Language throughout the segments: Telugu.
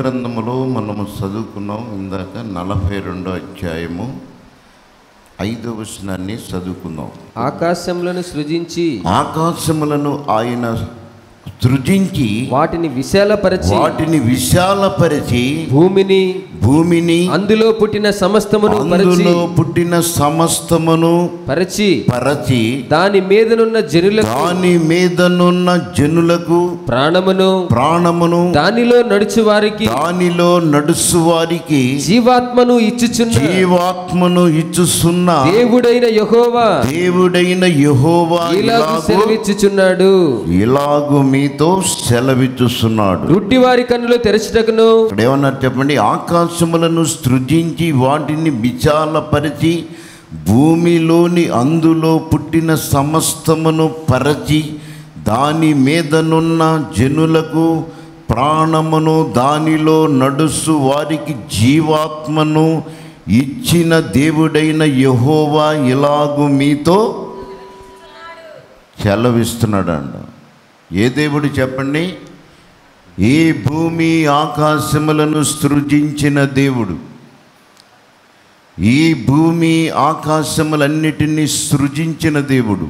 గ్రంథములో మనము చదువుకున్నాం ఇందాక నలభై రెండో అధ్యాయము ఐదవ వచనాన్ని చదువుకుందాం ఆకాశములను సృజించి ఆకాశములను ఆయన సృజించి వాటిని విశాలపరచి వాటిని విశాలపరిచి భూమిని భూమిని అందులో పుట్టిన సమస్తమును పరిచి అందులో పుట్టిన సమస్తమును పరిచి పరచి దాని మీదనున్న జనులకు దాని మీదనున్న జనులకు ప్రాణమును ప్రాణమును దానిలో నడుచు వారికి దానిలో నడుసు వారికి జీవాత్మను ఇచ్చుచున్న జీవాత్మను ఇచ్చుస్తున్న దేవుడైన యహోవా దేవుడైన యెహోవా ఇలాగు ఇలాగు సెలవిచ్చుచున్నాడు ఇలాగు మీతో సెలవిచ్చుస్తున్నాడు గుడ్డివారి కన్నులు తెరచుటకును ఇక్కడ ఏమన్నారు చెప్పండి ఆకాశములను సృజించి వాటిని విశాలపరిచి భూమిలోని అందులో పుట్టిన సమస్తమును పరచి దాని మీదనున్న జనులకు ప్రాణమును దానిలో నడుసు వారికి జీవాత్మను ఇచ్చిన దేవుడైన యెహోవా ఇలాగు మీతో సెలవిస్తున్నాడంట ఏ దేవుడు చెప్పండి ఈ భూమి ఆకాశములను సృజించిన దేవుడు ఈ భూమి ఆకాశములన్నిటినీ సృజించిన దేవుడు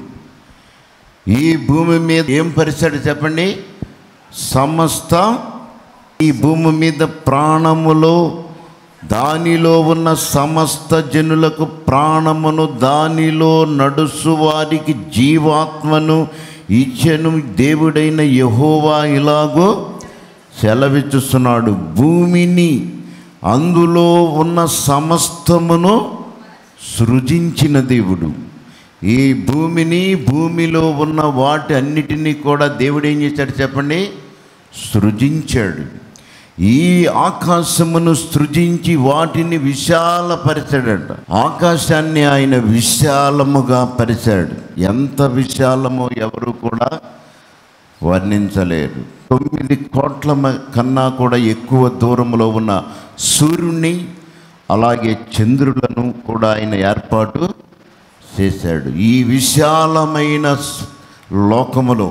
ఈ భూమి మీద ఏం పరిచాడు చెప్పండి సమస్త ఈ భూమి మీద ప్రాణములో దానిలో ఉన్న సమస్త జనులకు ప్రాణమును దానిలో నడుసు వారికి జీవాత్మను ఇచ్చెను దేవుడైన యహోవా ఇలాగో సెలవిచ్చుస్తున్నాడు భూమిని అందులో ఉన్న సమస్తమును సృజించిన దేవుడు ఈ భూమిని భూమిలో ఉన్న వాటి అన్నిటినీ కూడా దేవుడు ఏం చేశాడు చెప్పండి సృజించాడు ఈ ఆకాశమును సృజించి వాటిని విశాలపరిచాడట ఆకాశాన్ని ఆయన విశాలముగా పరిచాడు ఎంత విశాలమో ఎవరు కూడా వర్ణించలేరు తొమ్మిది కోట్ల మ- కన్నా కూడా ఎక్కువ దూరంలో ఉన్న సూర్యుని అలాగే చంద్రులను కూడా ఆయన ఏర్పాటు చేశాడు ఈ విశాలమైన స్- లోకములో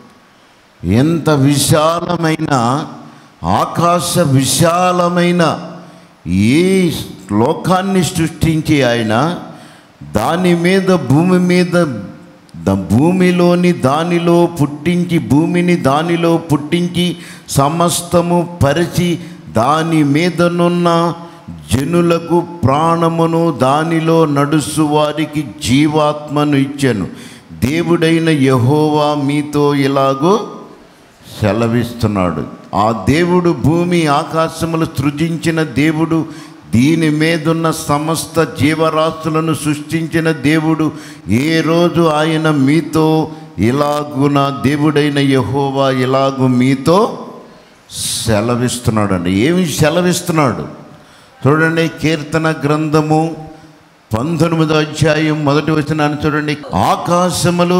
ఎంత విశాలమైన ఆకాశ విశాలమైన ఈ లోకాన్ని సృష్టించి ఆయన దాని మీద భూమి మీద ద- భూమిలోని దానిలో పుట్టించి భూమిని దానిలో పుట్టించి సమస్తము పరిచి దాని మీదనున్న జనులకు ప్రాణమును దానిలో నడుసు వారికి జీవాత్మను ఇచ్చాను దేవుడైన యహోవా మీతో ఇలాగో సెలవిస్తున్నాడు ఆ దేవుడు భూమి ఆకాశములు సృజించిన దేవుడు దీని మీదున్న సమస్త జీవరాశులను సృష్టించిన దేవుడు ఏ రోజు ఆయన మీతో ఇలాగున దేవుడైన యహోవా ఇలాగు మీతో సెలవిస్తున్నాడండి ఏమి సెలవిస్తున్నాడు చూడండి కీర్తన గ్రంథము పంతొమ్మిదో అధ్యాయం మొదటి వచనాన్ని చూడండి ఆకాశములు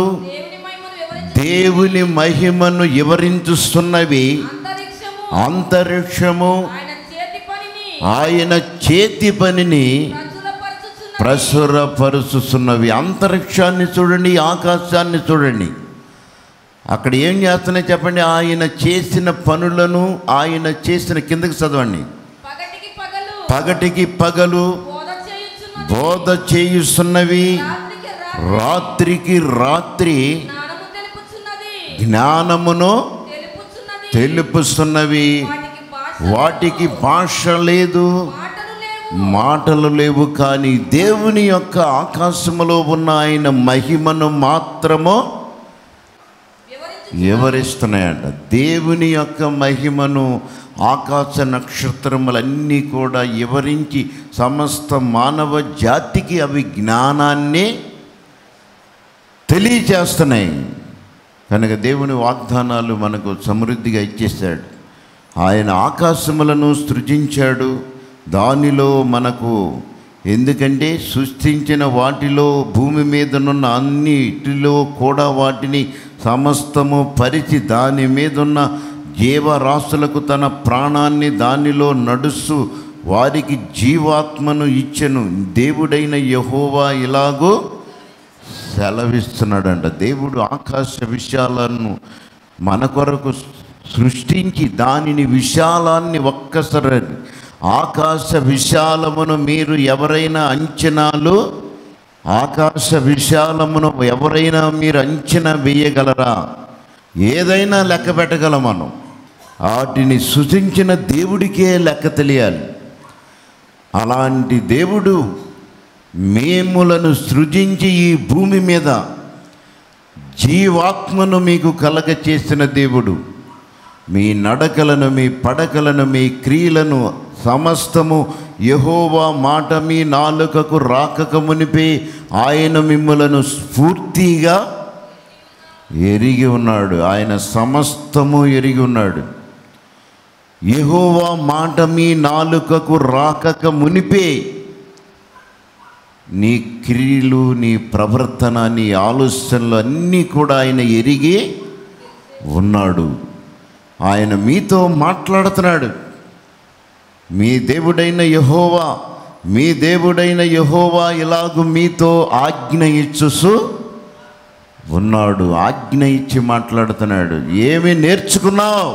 దేవుని దేవుని మహిమను వివరించు మహిమను వివరించుస్తున్నవి అంతరిక్షము అంతరిక్షము ఆయన చేతి పనిని ఆయన చేతి పనిని ప్రచురపరచుచున్నది. ప్రసురపరుచుతున్నవి అంతరిక్షాన్ని చూడండి ఆకాశాన్ని చూడండి అక్కడ ఏం చేస్తున్నాయి చెప్పండి ఆయన చేసిన పనులను ఆయన చేసిన కిందకి చదవండి పగటికి పగలు పగటికి పగలు బోధ చేయుచున్నది బోధ చేయుస్తున్నవి రాత్రికి రాత్రికి రాత్రి రాత్రి జ్ఞానము తెలుపుచున్నది జ్ఞానమును తెలుపుచున్నది తెలుపుస్తున్నవి వాటికి భాష వాటికి భాష లేదు మాటలు లేవు మాటలు లేవు కానీ దేవుని యొక్క ఆకాశములో ఉన్న ఆయన మహిమను మాత్రము వివరించు వివరిస్తున్నాయంట దేవుని యొక్క మహిమను ఆకాశ నక్షత్రములన్నీ కూడా వివరించి సమస్త మానవ జాతికి అవి జ్ఞానాన్ని తెలియచేస్తున్నాయి కనుక దేవుని వాగ్దానాలు మనకు సమృద్ధిగా ఇచ్చేశాడు ఆయన ఆకాశములను సృజించాడు దానిలో మనకు ఎందుకంటే సృష్టించిన వాటిలో భూమి మీదనున్న అన్నిటిలో కూడా వాటిని సమస్తము పరిచి దాని మీదున్న జీవరాశులకు తన ప్రాణాన్ని దానిలో నడుస్తూ వారికి జీవాత్మను ఇచ్చెను దేవుడైన యహోవా ఇలాగో సెలవిస్తున్నాడంట దేవుడు ఆకాశ విషయాలను మన కొరకు సృష్టించి దానిని విశాలాన్ని ఒక్కసారి ఆకాశ విశాలమును మీరు ఎవరైనా అంచనాలు ఆకాశ విశాలమును ఎవరైనా మీరు అంచనా వేయగలరా ఏదైనా లెక్క పెట్టగలం మనం వాటిని సృజించిన దేవుడికే లెక్క తెలియాలి అలాంటి దేవుడు మేములను సృజించి ఈ భూమి మీద జీవాత్మను మీకు కలగ చేసిన దేవుడు మీ నడకలను మీ పడకలను మీ క్రియలను సమస్తము యహోవా మాట మీ నాలుకకు రాకక మునిపే ఆయన మిమ్మలను స్ఫూర్తిగా ఎరిగి ఉన్నాడు ఆయన సమస్తము ఎరిగి ఉన్నాడు యెహోవా మాట మీ నాలుకకు రాకక మునిపే నీ క్రియలు నీ ప్రవర్తన నీ ఆలోచనలు అన్నీ కూడా ఆయన ఎరిగి ఉన్నాడు ఆయన మీతో మాట్లాడుతున్నాడు మీ దేవుడైన యహోవా మీ దేవుడైన యహోవా ఇలాగు మీతో ఆజ్ఞ ఇచ్చుసు ఉన్నాడు ఆజ్ఞ ఇచ్చి మాట్లాడుతున్నాడు ఏమి నేర్చుకున్నావు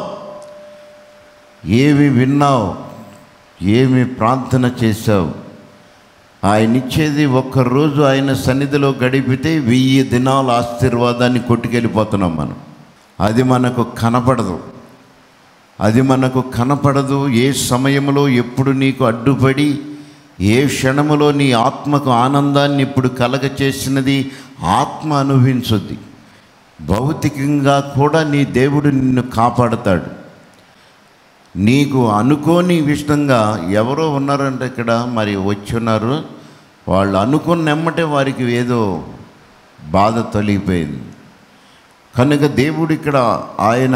ఏమి విన్నావు ఏమి ప్రార్థన చేశావు ఆయన ఇచ్చేది ఒక్కరోజు ఆయన సన్నిధిలో గడిపితే వెయ్యి దినాల ఆశీర్వాదాన్ని కొట్టుకెళ్ళిపోతున్నాం మనం అది మనకు కనపడదు అది మనకు కనపడదు ఏ సమయంలో ఎప్పుడు నీకు అడ్డుపడి ఏ క్షణములో నీ ఆత్మకు ఆనందాన్ని ఇప్పుడు కలగ చేసినది ఆత్మ అనుభవించుద్ది భౌతికంగా కూడా నీ దేవుడు నిన్ను కాపాడుతాడు నీకు అనుకోని విషయంగా ఎవరో ఉన్నారంటే ఇక్కడ మరి వచ్చి ఉన్నారు వాళ్ళు అనుకున్న ఎమ్మటే వారికి ఏదో బాధ తొలిగిపోయింది కనుక దేవుడు ఇక్కడ ఆయన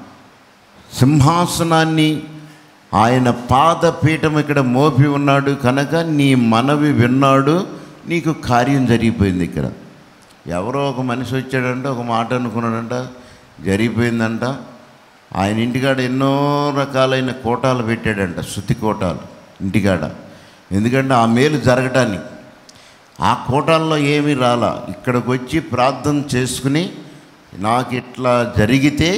సింహాసనాన్ని ఆయన పాదపీఠం ఇక్కడ మోపి ఉన్నాడు కనుక నీ మనవి విన్నాడు నీకు కార్యం జరిగిపోయింది ఇక్కడ ఎవరో ఒక మనిషి వచ్చాడంట ఒక మాట అనుకున్నాడంట జరిగిపోయిందంట ఆయన ఇంటికాడ ఎన్నో రకాలైన కోటాలు పెట్టాడంట శుద్ధి కోటాలు ఇంటికాడ ఎందుకంటే ఆ మేలు జరగటానికి ఆ కోటాల్లో ఏమీ రాలా ఇక్కడికి వచ్చి ప్రార్థన చేసుకుని నాకు ఇట్లా జరిగితే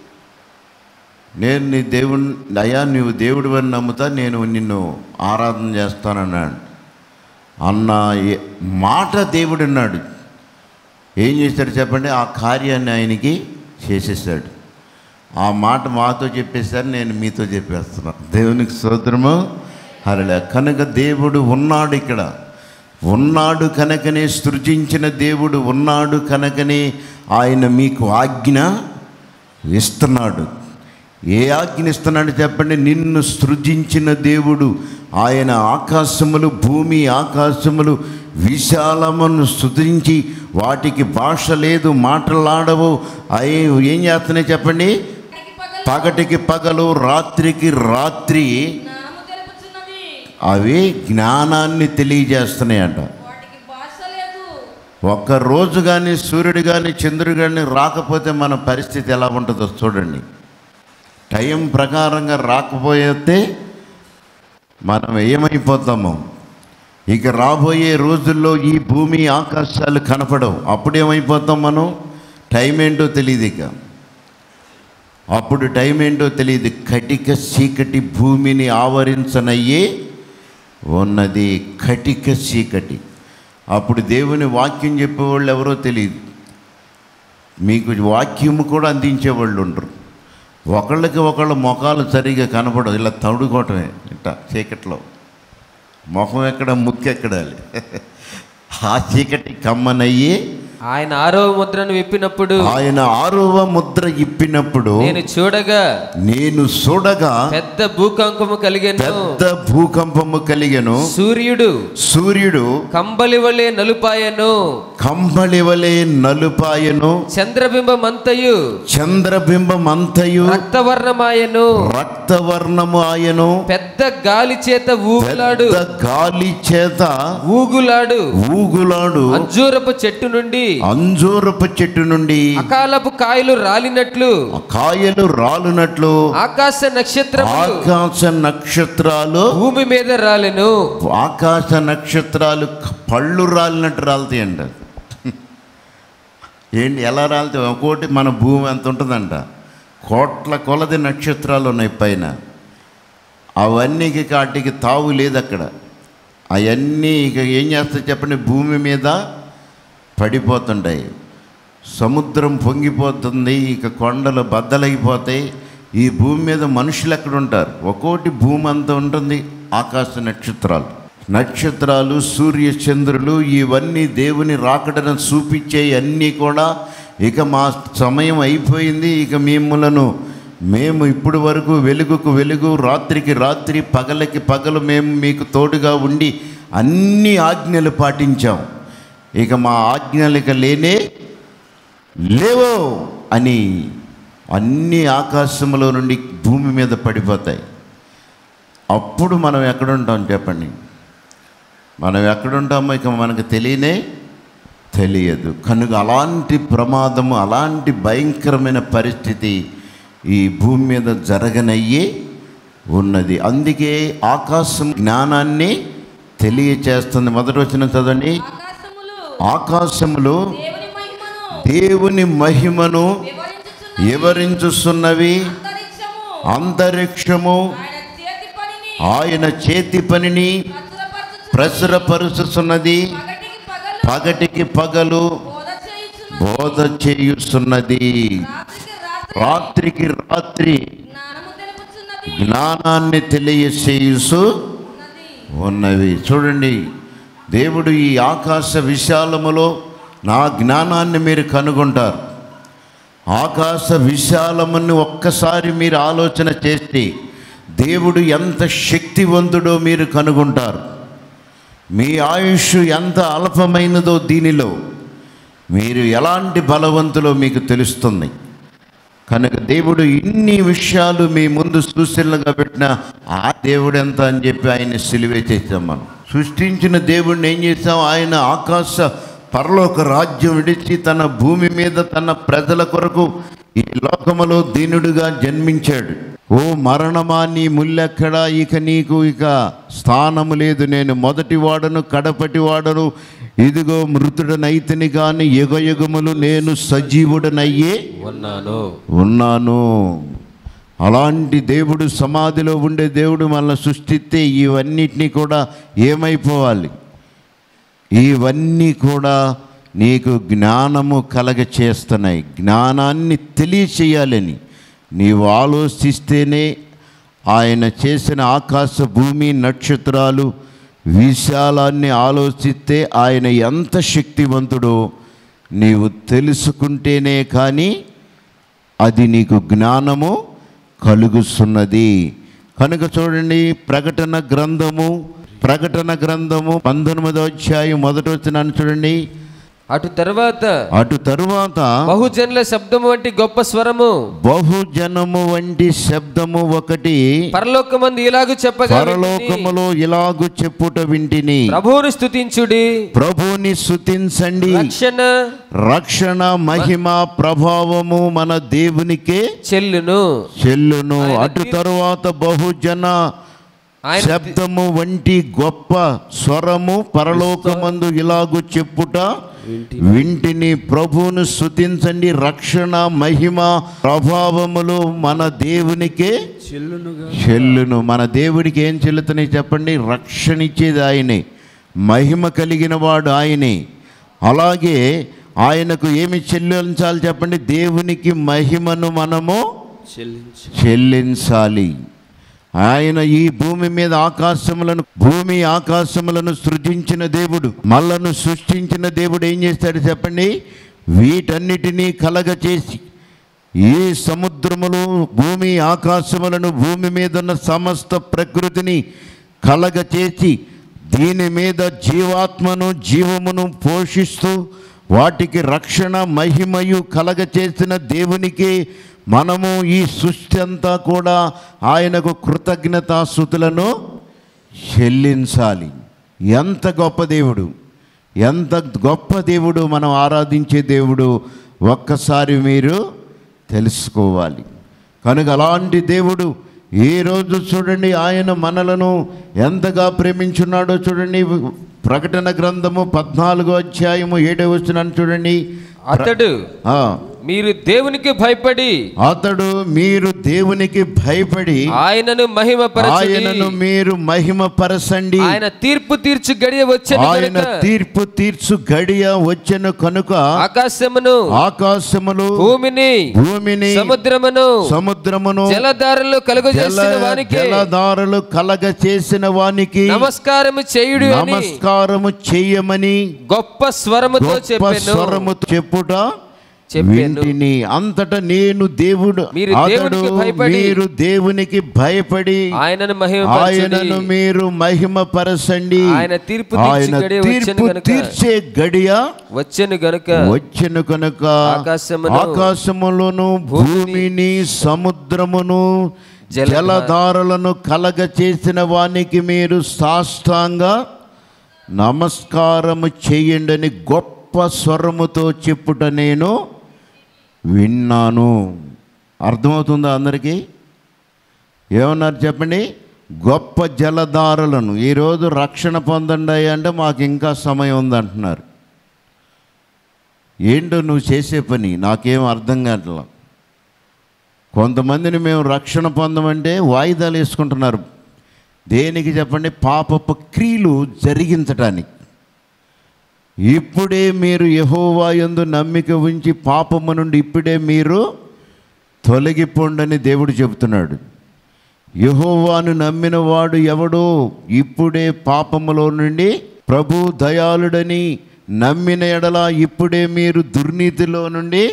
నేను నీ దేవుని అయ్యా నువ్వు దేవుడు అని నమ్ముతా నేను నిన్ను ఆరాధన చేస్తానన్నాడు అన్న ఏ- మాట దేవుడు అన్నాడు ఏం చేశాడు చెప్పండి ఆ కార్యాన్ని ఆయనకి చేసేసాడు ఆ మాట మాతో చెప్పేశారు నేను మీతో చెప్పేస్తున్నాను దేవునికి స్తోత్రము అలా కనుక దేవుడు ఉన్నాడు ఇక్కడ ఉన్నాడు కనుకనే సృజించిన దేవుడు ఉన్నాడు కనుకనే ఆయన మీకు ఆజ్ఞ ఇస్తున్నాడు ఏ ఆజ్ఞ ఇస్తున్నాడు చెప్పండి నిన్ను సృజించిన దేవుడు ఆయన ఆకాశములు భూమి ఆకాశములు విశాలమును సృజించి వాటికి భాష లేదు మాటలాడవు అయి ఏం చేస్తున్నాయి చెప్పండి పగలు పగటికి పగలు రాత్రికి రాత్రి జ్ఞానము తెలుపుచున్నవి అవి జ్ఞానాన్ని తెలియజేస్తున్నాయంట వాటికి భాష లేదు ఒక్క రోజు కానీ సూర్యుడు కానీ చంద్రుడు కానీ రాకపోతే మన పరిస్థితి ఎలా ఉంటుందో చూడండి టైం ప్రకారంగా రాకపోతే మనం ఏమైపోతాము ఇక రాబోయే రోజుల్లో ఈ భూమి ఆకాశాలు కనపడవు అప్పుడు ఏమైపోతాం మనం టైం ఏంటో తెలియదు ఇక అప్పుడు టైం ఏంటో తెలియదు కటిక చీకటి భూమిని ఆవరించనయ్యే ఉన్నది కటిక చీకటి అప్పుడు దేవుని వాక్యం చెప్పేవాళ్ళు ఎవరో తెలియదు మీకు వాక్యము కూడా అందించేవాళ్ళు ఉండరు ఒకళ్ళకి ఒకళ్ళ ముఖాలు సరిగా కనపడవు ఇలా తడుకోవటమే ఇట్ట చీకట్లో ముఖం ఎక్కడ ముక్కు ఎక్కడాలి ఆ చీకటి కమ్మనయ్యి ఆయన ఆరో ముద్రను విప్పినప్పుడు ఆయన ఆరవ ముద్ర ఇప్పినప్పుడు నేను చూడగా నేను చూడగా పెద్ద భూకంపము కలిగెను పెద్ద భూకంపము కలిగెను సూర్యుడు సూర్యుడు కంబలి వలె నలుపాయను కంబళివలే నలుపాయను చంద్రబింబమంతయు చంద్రబింబమంతయు రక్తవర్ణమాయను రక్తవర్ణము ఆయను పెద్ద గాలి చేత ఊగులాడు పెద్ద గాలి చేత ఊగులాడు ఊగులాడు అంజూరపు చెట్టు నుండి అంజూరపు చెట్టు నుండి అకాలపు కాయలు రాలినట్లు ఆ కాయలు రాలునట్లు ఆకాశ నక్షత్రములు ఆకాశ నక్షత్రాలు భూమి మీద రాలెను ఆకాశ నక్షత్రాలు పళ్ళు రాలినట్టు రాలుతాయంట ఏంటి ఎలా రాలితే ఒక్కోటి మన భూమి ఎంత ఉంటుందంట కోట్ల కొలది నక్షత్రాలు ఉన్నాయి పైన అవన్నీకి కాటికి తావు లేదు అక్కడ అవన్నీ ఇక ఏం చేస్తాయి చెప్పండి భూమి మీద పడిపోతుంటాయి సముద్రం పొంగిపోతుంది ఇక కొండలు బద్దలైపోతాయి ఈ భూమి మీద మనుషులు ఎక్కడ ఉంటారు ఒక్కోటి భూమి అంతా ఉంటుంది ఆకాశ నక్షత్రాలు నక్షత్రాలు సూర్య చంద్రులు ఇవన్నీ దేవుని రాకడను చూపించే అన్నీ కూడా ఇక మా సమయం అయిపోయింది ఇక మిమ్మలను మేము ఇప్పుడు వరకు వెలుగుకు వెలుగు రాత్రికి రాత్రి పగలకి పగలు మేము మీకు తోడుగా ఉండి అన్ని ఆజ్ఞలు పాటించాం ఇక మా ఆజ్ఞలు ఇక లేనే లేవో అని అన్ని ఆకాశంలో నుండి భూమి మీద పడిపోతాయి అప్పుడు మనం ఎక్కడుంటాం చెప్పండి మనం ఎక్కడుంటామో ఇక మనకు తెలియనే తెలియదు కనుక అలాంటి ప్రమాదము అలాంటి భయంకరమైన పరిస్థితి ఈ భూమి మీద జరగనయ్యే ఉన్నది అందుకే ఆకాశం జ్ఞానాన్ని తెలియచేస్తుంది మొదటి వచ్చిన చదవండి ఆకాశములు ఆకాశములు దేవుని మహిమను దేవుని మహిమను వివరించుచున్న వివరించుస్తున్నవి అంతరిక్షము అంతరిక్షము ఆయన చేతి పనిని ఆయన చేతి పనిని ప్రచురపరచుచు ప్రచురపరుచుతున్నది పగటికి పగలు పగటికి పగలు బోధ చేయుచున్నది బోధ చేయుస్తున్నది రాత్రికి రాత్రికి రాత్రి జ్ఞానము తెలుపుచున్నది జ్ఞానాన్ని తెలియచేయుసు ఉన్నది ఉన్నవి చూడండి దేవుడు ఈ ఆకాశ విశాలములో నా జ్ఞానాన్ని మీరు కనుగొంటారు ఆకాశ విశాలముని ఒక్కసారి మీరు ఆలోచన చేస్తే దేవుడు ఎంత శక్తివంతుడో మీరు కనుగొంటారు మీ ఆయుష్ ఎంత అల్పమైనదో దీనిలో మీరు ఎలాంటి బలవంతులో మీకు తెలుస్తుంది కనుక దేవుడు ఇన్ని విషయాలు మీ ముందు సూచనలుగా పెట్టిన ఆ దేవుడు ఎంత అని చెప్పి ఆయన సిలువే చేసాం మనం సృష్టించిన దేవుడిని ఏం చేసాం ఆయన ఆకాశ పరలోక రాజ్యం విడిచి తన భూమి మీద తన ప్రజల కొరకు ఈ లోకములో దీనుడుగా జన్మించాడు ఓ మరణమా నీ ముల్లెక్కడా ఇక నీకు ఇక స్థానము లేదు నేను మొదటి వాడను కడపటి వాడను ఇదిగో మృతుడనైతిని కానీ యుగ యుగములు నేను సజీవుడనయ్యే ఉన్నాను ఉన్నాను అలాంటి దేవుడు సమాధిలో ఉండే దేవుడు మనల్ని సృష్టిస్తే ఇవన్నిటినీ కూడా ఏమైపోవాలి ఇవన్నీ కూడా నీకు జ్ఞానము కలగ చేస్తున్నాయి జ్ఞానాన్ని తెలియచేయాలని నీవు ఆలోచిస్తేనే ఆయన చేసిన ఆకాశ భూమి నక్షత్రాలు విశాలాన్ని ఆలోచిస్తే ఆయన ఎంత శక్తివంతుడో నీవు తెలుసుకుంటేనే కానీ అది నీకు జ్ఞానము కలుగుతున్నది కనుక చూడండి ప్రకటన గ్రంథము ప్రకటన గ్రంథము పంతొమ్మిదో అధ్యాయం మొదటి వచ్చినాను చూడండి అటు తర్వాత అటు తరువాత బహుజనుల శబ్దము వంటి గొప్ప స్వరము బహుజనము వంటి శబ్దము ఒకటి పరలోకమంది ఇలాగు చెప్పగా వింటిని. పరలోకములో ఇలాగు చెప్పుట వింటిని ప్రభువును స్తుతించుడి ప్రభుని స్తుతించండి రక్షణ రక్షణ మహిమ ప్రభావము మన దేవునికే చెల్లును చెల్లును ఆయన అటు తీర్పు- తరువాత బహుజన ఆయన శబ్దము వంటి గొప్ప స్వరము పరలోకమందు ఇలాగు చెప్పుట వింటిని ప్రభువును స్తుతించండి రక్షణ మహిమ ప్రభావములు మన దేవునికే చెల్లును మన దేవుడికి ఏం చెల్లుతున్నాయి చెప్పండి రక్షణ ఇచ్చేది ఆయనే మహిమ కలిగిన వాడు ఆయనే అలాగే ఆయనకు ఏమి చెల్లించాలి చెప్పండి దేవునికి మహిమను మనము చెల్లించాలి ఆయన ఈ భూమి మీద ఆకాశములను భూమి ఆకాశములను సృజించిన దేవుడు మళ్ళను సృష్టించిన దేవుడు ఏం చేస్తాడు చెప్పండి వీటన్నిటినీ కలగచేసి ఈ సముద్రములు భూమి ఆకాశములను భూమి మీద ఉన్న సమస్త ప్రకృతిని కలగచేసి దీని మీద జీవాత్మను జీవమును పోషిస్తూ వాటికి రక్షణ మహిమయు కలగచేసిన దేవునికి మనము ఈ సృష్టి అంతా కూడా ఆయనకు కృతజ్ఞతాస్థుతులను చెల్లించాలి ఎంత గొప్ప దేవుడు ఎంత గొప్ప దేవుడు మనం ఆరాధించే దేవుడు ఒక్కసారి మీరు తెలుసుకోవాలి కనుక అలాంటి దేవుడు ఏ రోజు చూడండి ఆయన మనలను ఎంతగా ప్రేమించున్నాడో చూడండి ప్రకటన గ్రంథము పద్నాలుగో అధ్యాయము ఏడవ వచనాన్ని చూడండి అతడు ఆ, మీరు దేవునికి భయపడి అతడు మీరు దేవునికి భయపడి ఆయనను మహిమపరచుడి ఆయనను మీరు మహిమపరచండి ఆయన తీర్పు తీర్చు గడియ వచ్చెను ఆయన కనుక తీర్పు తీర్చు గడియ వచ్చెను కనుక ఆకాశమును ఆకాశములు భూమిని భూమిని సముద్రమును సముద్రమును జలధారలు కలుగజేసిన జల వానికి జలధారలు కలగ చేసిన వానికి నమస్కారము చేయుడు అని నమస్కారము చెయ్యమని గొప్ప స్వరముతో గొప్ప చెప్పాను స్వరము చెప్పుట చెప్పాను. వింటిని అంతట నేను దేవుడు మీరు అతడు దేవునికి భయపడి మీరు దేవునికి భయపడి ఆయనను ఆయనను మహిమపరచుడి మీరు మహిమపరచండి ఆయన తీర్పు తీర్చు ఆయన గడియ వచ్చెను తీర్పు గనుక. తీర్చే గడియ వచ్చెను గనుక వచ్చెను కనుక ఆకాశమును, ఆకాశములను భూమిని సముద్రమును జలధా- జలధారలను కలగ చేసిన వానికి మీరు సాష్టాంగ నమస్కారము చేయండి గొప్ప స్వరముతో చెప్పుట నేను విన్నాను అర్థమవుతుందా అందరికీ ఏమన్నారు చెప్పండి గొప్ప జలధారలను ఈరోజు రక్షణ పొందండి అంటే మాకు ఇంకా సమయం ఉందంటున్నారు ఏంటో నువ్వు చేసే పని నాకేం అర్థం కావట్లా కొంతమందిని మేము రక్షణ పొందమంటే వాయిదాలు వేసుకుంటున్నారు దేనికి చెప్పండి పాపపు క్రియలు జరిగించటానికి ఇప్పుడే మీరు యహోవా యందు నమ్మిక ఉంచి పాపము నుండి ఇప్పుడే మీరు తొలగిపోండని దేవుడు చెబుతున్నాడు యహోవాను నమ్మిన వాడు ఎవడో ఇప్పుడే పాపములో నుండి ప్రభు దయాళుడని నమ్మిన ఎడల ఇప్పుడే మీరు దుర్నీతిలో నుండి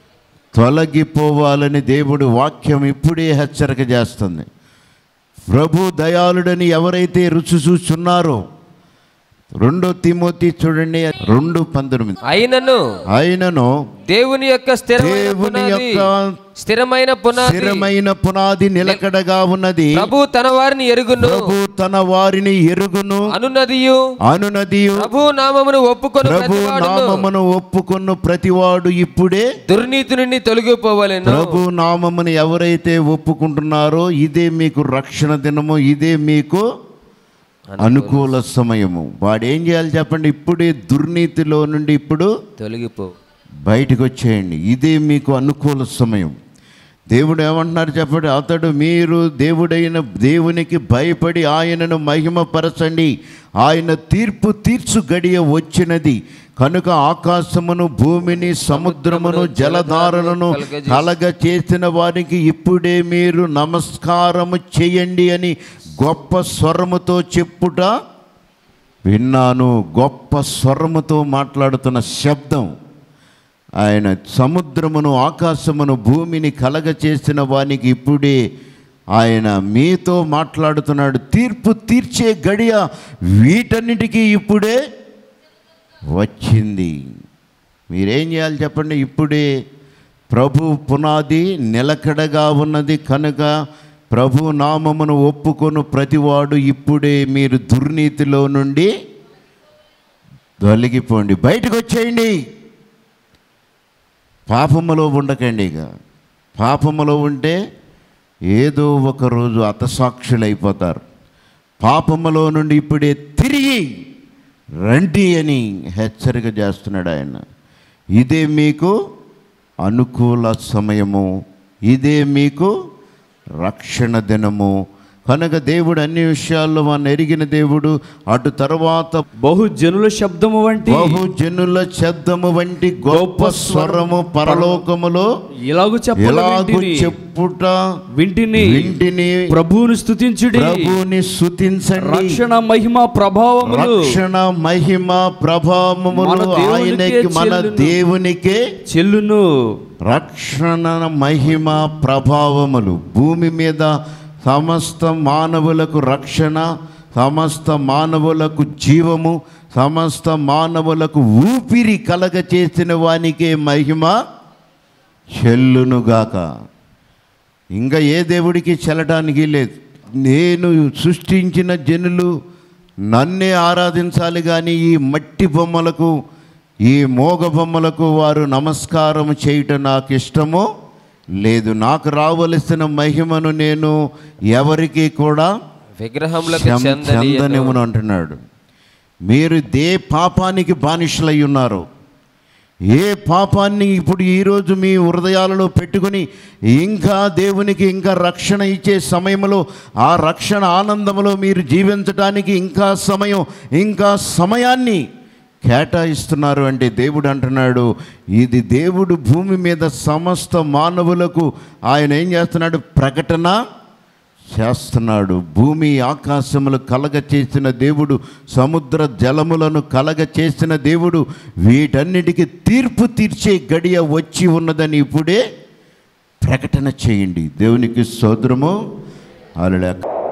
తొలగిపోవాలని దేవుడు వాక్యం ఇప్పుడే హెచ్చరిక చేస్తుంది ప్రభు దయాళుడని ఎవరైతే రుచి చూస్తున్నారో రెండో తిమోతి చూడండి రెండు పంతొమ్మిది అయినను ఆయనను దేవుని యొక్క స్థిరమైన దేవుని పునాది యొక్క స్థిరమైన పునాది స్థిరమైన పునాది నిలకడగా ఉన్నది ప్రభు తన వారిని ఎరుగును ప్రభు తన వారిని ఎరుగును అనునదియు అనునదియు ప్రభు నామమును ఒప్పుకొని ప్రభు ప్రతివాడును నామమును ఒప్పుకున్న ప్రతివాడు ఇప్పుడే దుర్నీతి నుండి తొలగిపోవలెను ప్రభు నామమును ఎవరైతే ఒప్పుకుంటున్నారో ఇదే మీకు రక్షణ దినము ఇదే మీకు అనుకూల సమయము వాడు ఏం చేయాలి చెప్పండి ఇప్పుడే దుర్నీతిలో నుండి ఇప్పుడు తొలగిపో బయటకు వచ్చేయండి ఇదే మీకు అనుకూల సమయం దేవుడు ఏమంటున్నారు చెప్పండి అతడు మీరు దేవుడైన దేవునికి భయపడి ఆయనను మహిమపరచండి ఆయన తీర్పు తీర్చు గడియ వచ్చినది కనుక ఆకాశమును భూమిని సముద్రమును జలధారలను కలగ చేసిన వారికి ఇప్పుడే మీరు నమస్కారము చేయండి అని గొప్ప స్వరముతో చెప్పుట విన్నాను గొప్ప స్వరముతో మాట్లాడుతున్న శబ్దం ఆయన సముద్రమును ఆకాశమును భూమిని కలగ చేసిన వానికి ఇప్పుడే ఆయన మీతో మాట్లాడుతున్నాడు తీర్పు తీర్చే గడియ వీటన్నిటికీ ఇప్పుడే వచ్చింది మీరేం చేయాలి చెప్పండి ఇప్పుడే ప్రభు పునాది నిలకడగా ఉన్నది కనుక ప్రభు నామమును ఒప్పుకొను ప్రతివాడు ఇప్పుడే మీరు దుర్నీతిలో నుండి తొలగిపోండి బయటకు వచ్చేయండి పాపములో ఉండకండి ఇక పాపములో ఉంటే ఏదో ఒక రోజు అతసాక్షులైపోతారు పాపములో నుండి ఇప్పుడే తిరిగి రండి అని హెచ్చరిక చేస్తున్నాడు ఆయన ఇదే మీకు అనుకూల సమయము ఇదే మీకు రక్షణ దినము కనుక దేవుడు అన్ని విషయాల్లో మన ఎరిగిన దేవుడు అటు తర్వాత బహు జనుల శబ్దము వంటి బహు జనుల శబ్దము వంటి గొప్ప స్వరము పరలోకములో ఇలాగు ఎలాగు చెప్పు చెప్పుట వింటిని వింటిని ప్రభువును స్తుతించుడి ప్రభుని స్తుతించండి రక్షణ మహిమ ప్రభావములు రక్షణ మహిమ ప్రభావములు మన దేవునికే ఆయనకి మన చెల్లును. దేవునికే చెల్లును రక్షణ మహిమ ప్రభావములు భూమి మీద సమస్త మానవులకు రక్షణ సమస్త మానవులకు జీవము సమస్త మానవులకు ఊపిరి కలగ చేసిన వానికే మహిమ చెల్లునుగాక ఇంకా ఏ దేవుడికి చెల్లటానికి లేదు నేను సృష్టించిన జనులు నన్నే ఆరాధించాలి కానీ ఈ మట్టి బొమ్మలకు ఈ మోగ బొమ్మలకు వారు నమస్కారం చేయటం నాకు ఇష్టమో లేదు నాకు రావలసిన మహిమను నేను ఎవరికి కూడా విగ్రహములకు చెం- చెందని చెందనివ్వను అంటున్నాడు మీరు దే పాపానికి బానిసలై ఉన్నారు ఏ పాపాన్ని ఇప్పుడు ఈరోజు మీ హృదయాలలో పెట్టుకుని ఇంకా దేవునికి ఇంకా రక్షణ ఇచ్చే సమయంలో ఆ రక్షణ ఆనందంలో మీరు జీవించడానికి ఇంకా సమయం ఇంకా సమయాన్ని కేటాయిస్తున్నారు అంటే దేవుడు అంటున్నాడు ఇది దేవుడు భూమి మీద సమస్త మానవులకు ఆయన ఏం చేస్తున్నాడు ప్రకటన చేస్తున్నాడు భూమి ఆకాశములు కలగ చేసిన దేవుడు సముద్ర జలములను కలగ చేసిన దేవుడు వీటన్నిటికీ తీర్పు తీర్చే గడియ వచ్చి ఉన్నదని ఇప్పుడే ప్రకటన చేయండి దేవునికి సోదరము అలా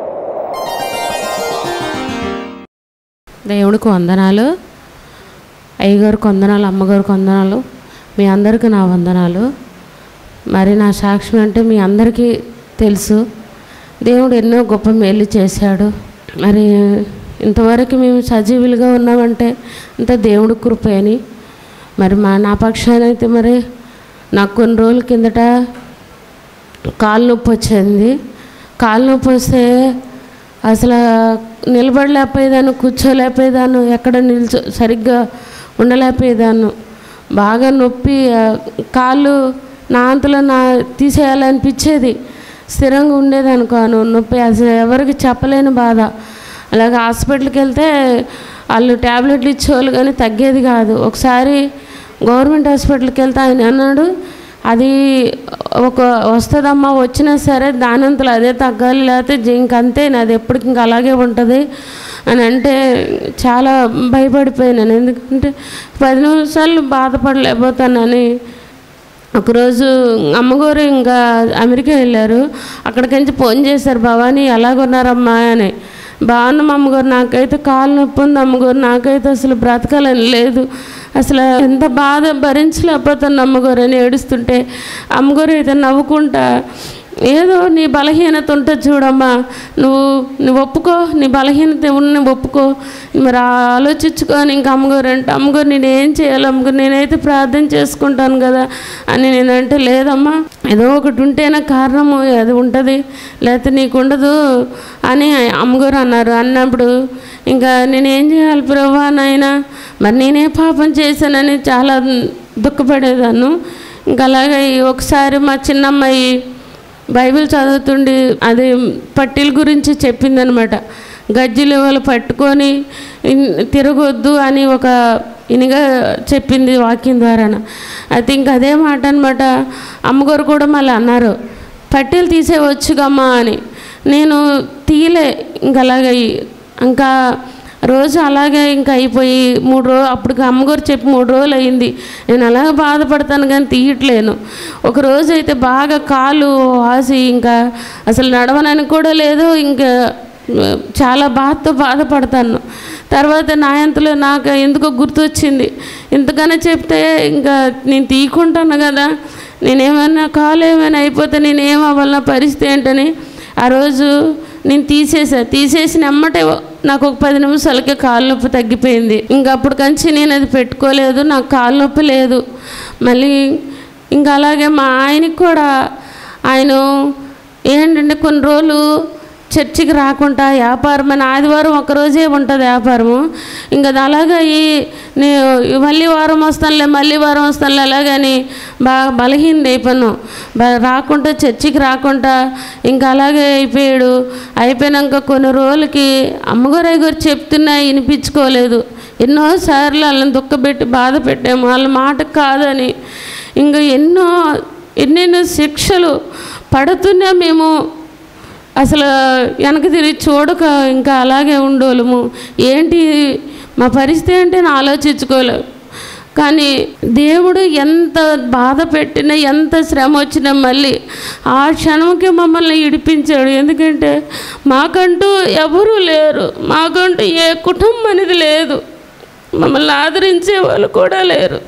దేవుడికి వందనాలు అయ్యగారికి వందనాలు అమ్మగారికి వందనాలు మీ అందరికీ నా వందనాలు మరి నా సాక్ష్యం అంటే మీ అందరికీ తెలుసు దేవుడు ఎన్నో గొప్ప మేలు చేశాడు మరి ఇంతవరకు మేము సజీవులుగా ఉన్నామంటే అంత దేవుడి కృపే అని మరి మా నా పక్షాన అయితే మరి నాకు కొన్ని రోజుల కిందట కాలు నొప్పి వచ్చింది కాలు నొప్పి వస్తే అసలు నిలబడలేకపోయేదాన్ని కూర్చోలేకపోయేదాన్ని ఎక్కడ నిల్చో సరిగ్గా ఉండలేకపోయేదాన్ని బాగా నొప్పి ఆ, కాళ్ళు నా అంతలో నా తీసేయాలనిపించేది స్థిరంగా ఉండేదాన్ని కాను నొప్పి అసలు ఎవరికి చెప్పలేని బాధ అలాగే హాస్పిటల్కి వెళ్తే వాళ్ళు ట్యాబ్లెట్లు ఇచ్చేవాళ్ళు కానీ తగ్గేది కాదు ఒకసారి గవర్నమెంట్ హాస్పిటల్కి వెళ్తే ఆయన అన్నాడు అది ఒక వస్తుందమ్మా వచ్చినా సరే దానంతలో అదే తగ్గాలి లేకపోతే జీ- ఇంకంతే అది ఎప్పటికి ఇంకా అలాగే ఉంటుంది అని అంటే చాలా భయపడిపోయినాను ఎందుకంటే పది నిమిషాలు బాధపడలేకపోతానని ఒకరోజు అమ్మగారు ఇంకా అమెరికా వెళ్ళారు అక్కడికించి ఫోన్ చేశారు భవానీ ఎలాగున్నారమ్మా అని బాగున్నాం అమ్మగారు నాకైతే కాలు నొప్పి ఉంది అమ్మగారు నాకైతే అసలు బ్రతకాలని లేదు అసలు ఎంత బాధ భరించలేకపోతాను అమ్మగారు అని ఏడుస్తుంటే అమ్మగారు అయితే నవ్వుకుంటా ఏదో నీ బలహీనత ఉంటుంది చూడమ్మా నువ్వు నువ్వు ఒప్పుకో నీ బలహీనత ఉన్న ఒప్పుకో మరి ఆలోచించుకొని ఇంకా అమ్మగారు అంటే అమ్మగారు నేను ఏం చేయాలి అమ్మగారు నేనైతే ప్రార్థన చేసుకుంటాను కదా అని నేనంటే లేదమ్మా ఏదో ఒకటి ఉంటేనే కారణము అది ఉంటుంది లేకపోతే నీకు ఉండదు అని అమ్మగారు అన్నారు అన్నప్పుడు ఇంకా నేనేం చేయాలి ప్రభా నాయనా మరి నేనే పాపం చేశానని చాలా దుఃఖపడేదాన్ని ఇంకా అలాగే ఒకసారి మా చిన్నమ్మాయి బైబిల్ చదువుతుండి అది పట్టీల గురించి చెప్పిందనమాట గజ్జలు వాళ్ళు పట్టుకొని ఇన్- తిరగొద్దు అని ఒక ఇనిగా చెప్పింది వాక్యం ద్వారా అయితే ఇంక అదే మాట అనమాట అమ్మగారు కూడా మళ్ళీ అన్నారు పట్టీలు తీసేవచ్చుగమ్మా అని నేను తీయలే ఇంక అలాగే ఇంకా రోజు అలాగే ఇంకా అయిపోయి మూడు రోజు అప్పటికి అమ్మగారు చెప్పి మూడు రోజులు అయింది నేను అలాగే బాధపడతాను కానీ తీయట్లేను ఒక రోజు అయితే బాగా కాలు వాసి ఇంకా అసలు నడవనని కూడా లేదు ఇంకా చాలా బాధతో బాధపడతాను తర్వాత నాయంతలో నాకు ఎందుకో గుర్తొచ్చింది ఇంతకన్నా చెప్తే ఇంకా నేను తీయకుంటాను కదా నేనేమన్నా కాలు ఏమైనా అయిపోతే నేను ఏమవ్వాలన్న పరిస్థితి ఏంటని ఆ రోజు నేను తీసేసా తీసేసిన ఎమ్మటే నాకు ఒక పది నిమిషాలకే కాలు నొప్పి తగ్గిపోయింది ఇంకా అప్పుడు కంచి నేను అది పెట్టుకోలేదు నాకు కాలు నొప్పి లేదు మళ్ళీ ఇంకా అలాగే మా ఆయనకి కూడా ఆయన ఏంటంటే కొన్ని రోజులు చర్చికి రాకుండా వ్యాపారం అని ఆదివారం ఒకరోజే ఉంటుంది వ్యాపారము ఇంకా అది అలాగా ఈ నేను మళ్ళీ వారం వస్తానులే మళ్ళీ వారం వస్తానులే అలాగని బాగా బలహీన అయిపోయాను బ- రాకుండా చర్చికి రాకుండా ఇంకా అలాగే అయిపోయాడు అయిపోయినాక కొన్ని రోజులకి అమ్మగారు అయ్యగారు చెప్తున్నా వినిపించుకోలేదు ఎన్నోసార్లు వాళ్ళని దుఃఖపెట్టి బాధ పెట్టాము వాళ్ళ మాట కాదని ఇంకా ఎన్నో ఎన్నెన్నో శిక్షలు పడుతున్నా మేము అసలు వెనక తిరిగి చూడక ఇంకా అలాగే ఉండోలము ఏంటి మా పరిస్థితి ఏంటి అని ఆలోచించుకోలేము కానీ దేవుడు ఎంత బాధ పెట్టినా ఎంత శ్రమ వచ్చినా మళ్ళీ ఆ క్షణంకి మమ్మల్ని ఇడిపించాడు ఎందుకంటే మాకంటూ ఎవరూ లేరు మాకంటూ ఏ కుటుంబం అనేది లేదు మమ్మల్ని ఆదరించే వాళ్ళు కూడా లేరు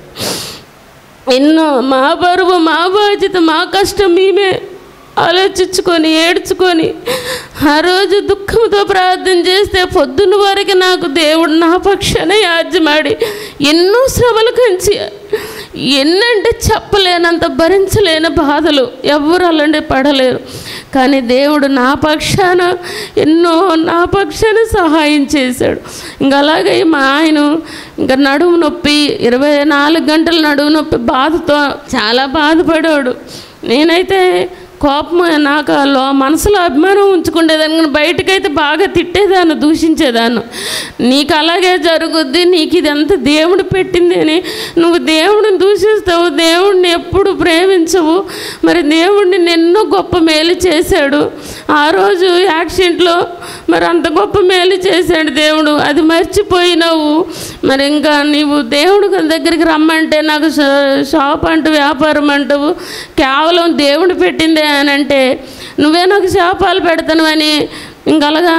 ఎన్నో మా బరువు మా బాధ్యత మా కష్టం మేమే ఆలోచించుకొని ఏడ్చుకొని ఆ రోజు దుఃఖంతో ప్రార్థన చేస్తే పొద్దున్న వరకు నాకు దేవుడు నా పక్షాన యాజ్యమాడి ఎన్నో శ్రమలు కంచి ఎన్నంటే చెప్పలేనంత భరించలేని బాధలు ఎవ్వరు అలాంటి పడలేరు కానీ దేవుడు నా పక్షాన ఎన్నో నా పక్షాన సహాయం చేశాడు ఇంకా అలాగే మా ఆయన ఇంకా నడుము నొప్పి ఇరవై నాలుగు గంటల నడుము నొప్పి బాధతో చాలా బాధపడాడు నేనైతే కోపం నాకు ఆ లో మనసులో అభిమానం ఉంచుకునేదాన్ని కానీ బయటకైతే బాగా తిట్టేదాన్ని దూషించేదాన్ని నీకు అలాగే జరుగుద్ది నీకు ఇదంతా దేవుడు పెట్టింది అని నువ్వు దేవుడిని దూషిస్తావు దేవుడిని ఎప్పుడు ప్రేమించవు మరి దేవుడిని ఎన్నో గొప్ప మేలు చేశాడు ఆ రోజు యాక్సిడెంట్లో మరి అంత గొప్ప మేలు చేశాడు దేవుడు అది మర్చిపోయినావు మరి ఇంకా నీవు దేవుడు దగ్గరికి రమ్మంటే నాకు షా- షాప్ అంటూ వ్యాపారం అంటావు కేవలం దేవుడు పెట్టిందే అని అంటే నువ్వే నాకు శాపాలు పెడతాను అని ఇంక అలాగా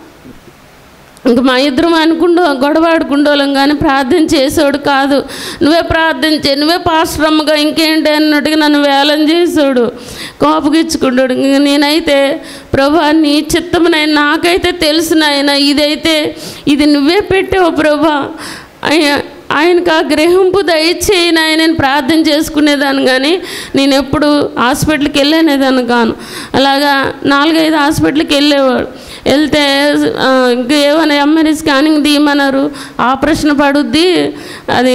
ఇంక మా ఇద్దరం అనుకుంటూ గొడవ ఆడుకుంటోళ్ళం కానీ ప్రార్థన చేసేవాడు కాదు నువ్వే ప్రార్థన చే నువ్వే పాశ్రమగా ఇంకేంటి అన్నట్టుగా నన్ను వేలం చేసాడు కోపగిచ్చుకుంటాడు ఇంక నేనైతే ప్రభా నీ చిత్తమునైనా నాకైతే తెలుసు నాయన ఇదైతే ఇది నువ్వే పెట్టావు ప్రభా అయ్యా ఆయనకు ఆ గ్రహింపు దయచేయి నాయన నేను ప్రార్థన చేసుకునేదాన్ని కానీ నేను ఎప్పుడు హాస్పిటల్కి వెళ్ళనేదాన్ని కాను అలాగా నాలుగైదు హాస్పిటల్కి వెళ్ళేవాడు వెళ్తే ఆ, ఇంకా ఏమైనా ఎంఆర్ఐ స్కానింగ్ తీయమన్నారు ఆపరేషన్ పడుద్ది అది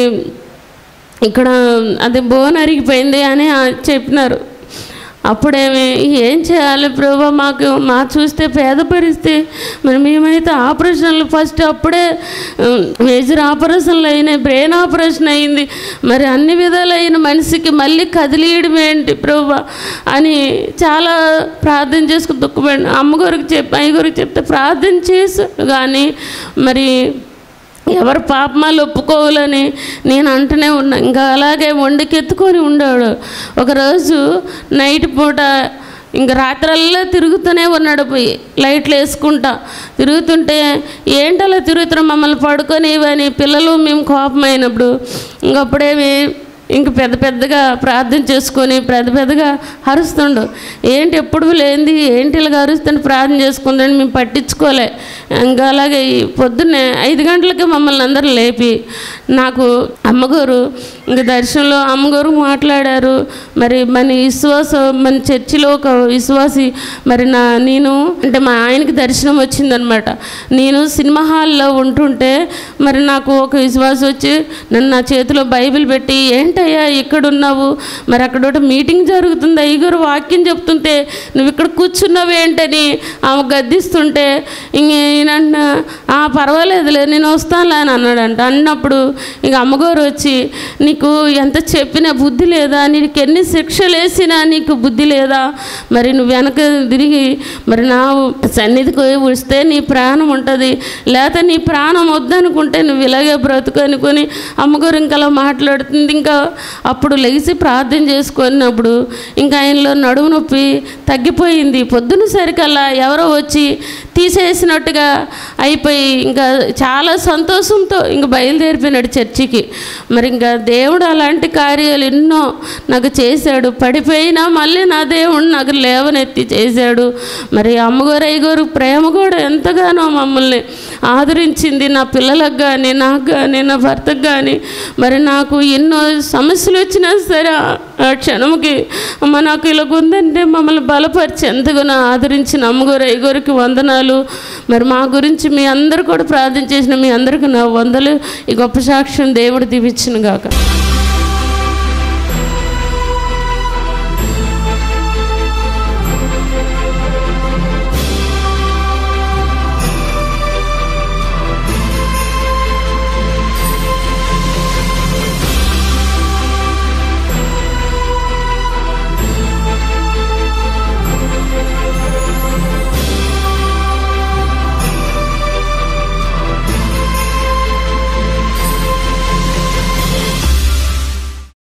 ఇక్కడ అది బోన్ అరిగిపోయింది అని ఆ చెప్పినారు అప్పుడేమి ఏం చేయాలి ప్రభా మాకు మా చూస్తే పేద పరిస్థితి మరి మేమైతే ఆపరేషన్లు ఫస్ట్ అప్పుడే ఉమ్, మేజర్ ఆపరేషన్లు అయినాయి బ్రెయిన్ ఆపరేషన్ అయింది మరి అన్ని విధాలైన మనిషికి మళ్ళీ కదిలియడం ఏంటి ప్రభా అని చాలా ప్రార్థన చేసుకుని దుఃఖపడి అమ్మగారికి చెప్పి అయ్యగారికి చెప్తే ప్రార్థన చేశాను కానీ మరి ఎవరు పాపమాలు ఒప్పుకోవాలని నేను అంటూనే ఉన్నా ఇంకా అలాగే వండికెత్తుకొని ఉండాడు ఒకరోజు నైట్ పూట ఇంక రాత్రల్లా తిరుగుతూనే ఉన్నాడు పోయి లైట్లు వేసుకుంటా తిరుగుతుంటే ఏంటలా తిరుగుతున్నాం మమ్మల్ని పడుకొని ఇవని పిల్లలు మేము కోపమైనప్పుడు ఇంకప్పుడేమి ఇంక పెద్ద పెద్దగా ప్రార్థన చేసుకొని పెద్ద పెద్దగా అరుస్తుండు ఏంటి ఎప్పుడు లేనిది ఏంటి ఇలాగ అరుస్తుంటే ప్రార్థన చేసుకుందని మేము పట్టించుకోలే ఇంకా అలాగే ఈ పొద్దున్నే ఐదు గంటలకి మమ్మల్ని అందరూ లేపి నాకు అమ్మగారు ఇంక దర్శనంలో అమ్మగారు మాట్లాడారు మరి మన విశ్వాస మన చర్చిలో ఒక విశ్వాసి మరి నా నేను అంటే మా ఆయనకి దర్శనం వచ్చిందనమాట నేను సినిమా హాల్లో ఉంటుంటే మరి నాకు ఒక విశ్వాసం వచ్చి నన్ను నా చేతిలో బైబిల్ పెట్టి ఏంటయ్యా ఇక్కడ ఉన్నావు మరి అక్కడ ఒకటి మీటింగ్ జరుగుతుంది అయ్యగారు వాక్యం చెప్తుంటే నువ్వు ఇక్కడ కూర్చున్నావు ఏంటని ఆమె గద్దిస్తుంటే ఇంక ఈయన ఆ పర్వాలేదులే నేను వస్తానులే అని అన్నాడంట అన్నప్పుడు ఇంక అమ్మగారు వచ్చి నీకు ఎంత చెప్పినా బుద్ధి లేదా నీకు ఎన్ని శిక్షలు వేసినా నీకు బుద్ధి లేదా మరి నువ్వు వెనక తిరిగి మరి నా సన్నిధికి వస్తే నీ ప్రాణం ఉంటుంది లేకపోతే నీ ప్రాణం వద్దనుకుంటే నువ్వు ఇలాగే బ్రతుకు అనుకొని అమ్మగారు ఇంకా అలా మాట్లాడుతుంది ఇంకా అప్పుడు లెగిసి ప్రార్థన చేసుకున్నప్పుడు ఇంకా ఆయనలో నడుము నొప్పి తగ్గిపోయింది పొద్దున సరికల్లా ఎవరో వచ్చి తీసేసినట్టుగా అయిపోయి ఇంకా చాలా సంతోషంతో ఇంకా బయలుదేరిపోయినాడు చర్చికి మరి ఇంకా దేవుడు అలాంటి కార్యాలు ఎన్నో నాకు చేశాడు పడిపోయినా మళ్ళీ నా దేవుడు నాకు లేవనెత్తి చేశాడు మరి అమ్మగారు అయ్యగారు ప్రేమ కూడా ఎంతగానో మమ్మల్ని ఆదరించింది నా పిల్లలకు కానీ నాకు కానీ నా భర్తకు కానీ మరి నాకు ఎన్నో సమస్యలు వచ్చినా సరే ఆ- ఆ క్షణంకి అమ్మ నాకు ఇలా ఉందంటే మమ్మల్ని బలపరిచి ఎంతగానో ఆదరించిన అమ్మగారు అయ్యగారికి వందనాలు మరి మా గురించి మీ అందరూ కూడా ప్రార్థన చేసిన మీ అందరికీ నా వందలు ఈ గొప్ప సాక్ష్యం దేవుడు దీవించిన గాక